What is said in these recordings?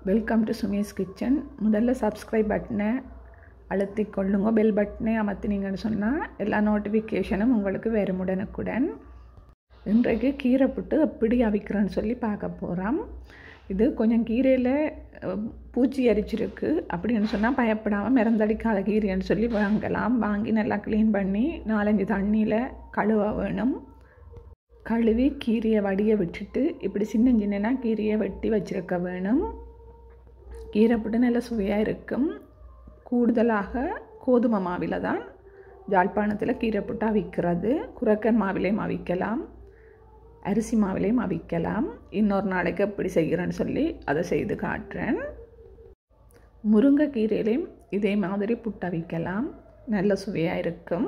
welcome to Sumi's kitchen முதல்ல subscribe பட்டனை அழுத்தி கொள்ளுங்க பெல் பட்டனை அமர்த்தினீங்கன்னு சொன்னால் எல்லா நோட்டிஃபிகேஷனும் உங்களுக்கு வரும் உடனுக்குடன் இன்றைக்கு கீரை புட்டு எப்படி அவிக்கிறேன்னு சொல்லி பார்க்க போகிறோம் இது கொஞ்சம் கீரையில் அஹ், பூச்சி அரிச்சிருக்கு அப்படின்னு சொன்னால் பயப்படாமல் மிரந்தடிக்காத கீரைன்னு சொல்லி வாங்கலாம் வாங்கி நல்லா க்ளீன் பண்ணி நாலஞ்சு தண்ணியில் கழுவ வேணும் கழுவி கீரையை வடிய விட்டுட்டு இப்படி சின்ன சின்னனா கீரையை வெட்டி வச்சிருக்க வேணும் கீரை புட்டு நல்ல சுவையாக இருக்கும் கூடுதலாக கோதுமை மாவில் தான் யாழ்ப்பாணத்தில் கீரை புட்டு அவிக்கிறது குரக்கன் மாவிலையும் அவிக்கலாம் அரிசி மாவிலையும் அவிக்கலாம் இன்னொரு நாளைக்கு எப்படி செய்கிறேன்னு சொல்லி அதை செய்து காட்டுறேன் முருங்கைக்கீரையிலையும் இதே மாதிரி புட்டு அவிக்கலாம் நல்ல சுவையாக இருக்கும்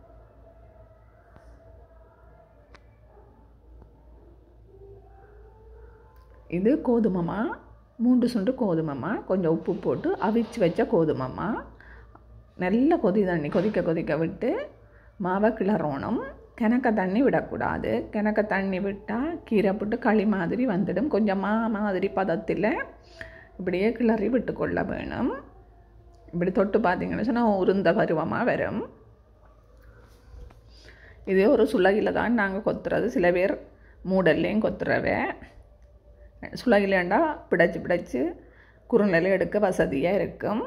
இது கோதுமமா மூன்று சுண்டு கோதுமமா கொஞ்சம் உப்பு போட்டு அவிச்சு வச்ச கோதுமமா நல்ல கொதி தண்ணி கொதிக்க கொதிக்க விட்டு மாவை கிளறணும் கிணக்க தண்ணி விடக்கூடாது கிணக்க தண்ணி விட்டால் கீரை போட்டு களி மாதிரி வந்துடும் கொஞ்சம் மா மாதிரி பதத்தில் இப்படியே கிளறி விட்டு கொள்ள வேணும் இப்படி தொட்டு பார்த்தீங்கன்னு சொன்னால் உருந்த பருவமாக வரும் இதே ஒரு சுலகில் தான் நாங்கள் கொத்துறது சில பேர் மூடல்லையும் கொத்துறவே சுலகிலேண்டா பிடைச்சி பிடைச்சி குறுநிலை எடுக்க வசதியாக இருக்கும்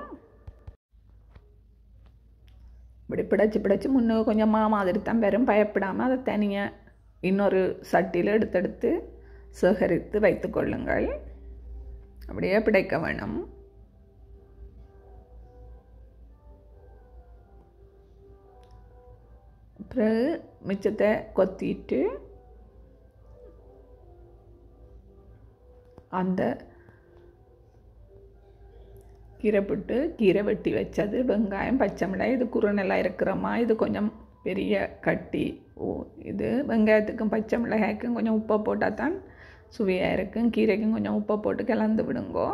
இப்படி பிடைச்சி பிடைச்சி முன்ன கொஞ்சம் மா மாதிரி தான் வரும் பயப்படாமல் அதை தனியாக இன்னொரு சட்டியில் எடுத்தெடுத்து சேகரித்து வைத்து கொள்ளுங்கள் அப்படியே பிடைக்க வேணும் பிறகு மிச்சத்தை கொத்திட்டு அந்த கீரை புட்டு கீரை வெட்டி வச்சது வெங்காயம் பச்சை மிளகாய் இது குறுநெல்லாம் இருக்கிறமா இது கொஞ்சம் பெரிய கட்டி ஓ இது வெங்காயத்துக்கும் பச்சை மிளகாய்க்கும் கொஞ்சம் உப்பை போட்டால் தான் சுவையாக இருக்கும் கீரைக்கும் கொஞ்சம் உப்பை போட்டு கலந்து விடுங்கோ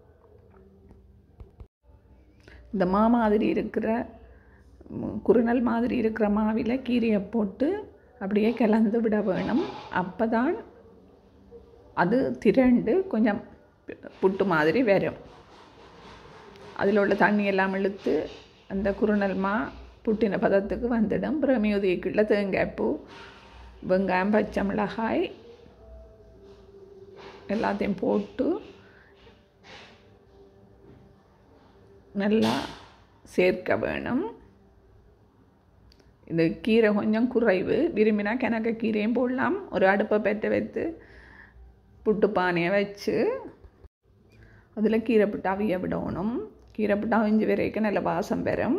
இந்த மா மாதிரி இருக்கிற ம், குறுநல் மாதிரி இருக்கிற மாவில் கீரையை போட்டு அப்படியே கலந்து விட வேணும் அப்போ தான் அது திரண்டு கொஞ்சம் புட்டு மாதிரி வரும் அதில் உள்ள தண்ணி எல்லாம் இழுத்து அந்த குறுநல் மா புட்டின பதத்துக்கு வந்துடும் பிரமியுதிக்குள்ள தேங்காய் பூ வெங்காயம் பச்சை மிளகாய் எல்லாத்தையும் போட்டு நல்லா சேர்க்க வேணும் இது கீரை கொஞ்சம் குறைவு விரும்பினா கிணக்க கீரையும் போடலாம் ஒரு அடுப்பை பெற்ற வைத்து புட்டு பானையை வச்சு அதில் கீரை புட்டு அவிய விடணும் கீரை புட்டு அவிஞ்சு வரைக்கும் நல்ல வாசம் வரும்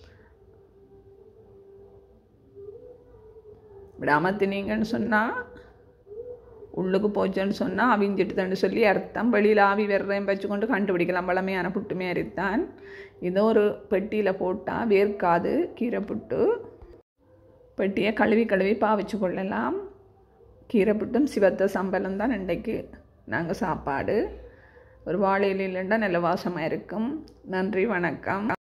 இப்படி அமர்த்தினீங்கன்னு சொன்னால் உள்ளுக்கு போச்சுன்னு சொன்னால் அவிஞ்சிட்டுதான்னு சொல்லி அர்த்தம் வெளியில் ஆவி வெறுறையும் வச்சுக்கொண்டு கண்டுபிடிக்கலாம் பழமையான புட்டு மாரித்தான் இதோ ஒரு பெட்டியில் போட்டால் வேர்க்காது கீரை புட்டு பெட்டியை கழுவி கழுவி பாவிச்சு கொள்ளலாம் கீரை புட்டும் சிவத்த சம்பளம் தான் இன்றைக்கு நாங்கள் சாப்பாடு ஒரு வாழை இலையிலண்டா நல்ல வாசமாக இருக்கும் நன்றி வணக்கம்